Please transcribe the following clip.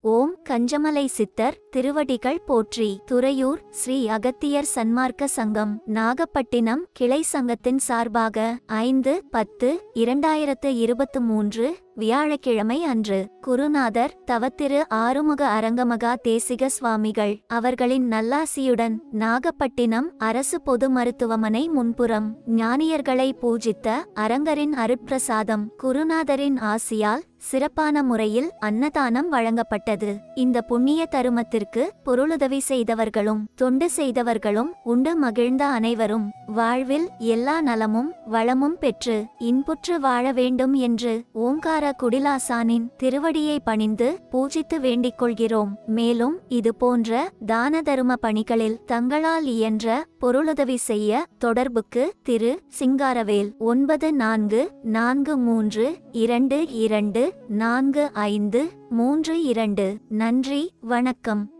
ஓம் கஞ்சமலை சித்தர் திருவடிகள் போற்றி துறையூர் ஸ்ரீ அகத்தியர் சன்மார்க்க சங்கம் நாகப்பட்டினம் கிளை சங்கத்தின் சார்பாக ஐந்து பத்து இரண்டாயிரத்து இருபத்து மூன்று வியாழக்கிழமை அன்று குருநாதர் தவத்திரு ஆறுமுக அரங்கமகா தேசிக சுவாமிகள் அவர்களின் நல்லாசியுடன் நாகப்பட்டினம் அரசு பொது மருத்துவமனை முன்புறம் ஞானியர்களை பூஜித்த அரங்கரின் அருட்பிரசாதம் குருநாதரின் ஆசியால் சிறப்பான முறையில் அன்னதானம் வழங்கப்பட்டது இந்த புண்ணிய தருமத்திற்கு பொருளுதவி செய்தவர்களும் தொண்டு செய்தவர்களும் உண்டு மகிழ்ந்த அனைவரும் வாழ்வில் எல்லா நலமும் வளமும் பெற்று இன்புற்று வாழ வேண்டும் என்று ஓங்கார குடிலாசானின் திருவடியை பணிந்து பூஜித்து வேண்டிக் கொள்கிறோம் மேலும் இது போன்ற தான தரும பணிகளில் தங்களால் இயன்ற பொருளுதவி செய்ய தொடர்புக்கு திரு சிங்காரவேல் ஒன்பது நான்கு நான்கு மூன்று இரண்டு இரண்டு நான்கு ஐந்து மூன்று இரண்டு நன்றி வணக்கம்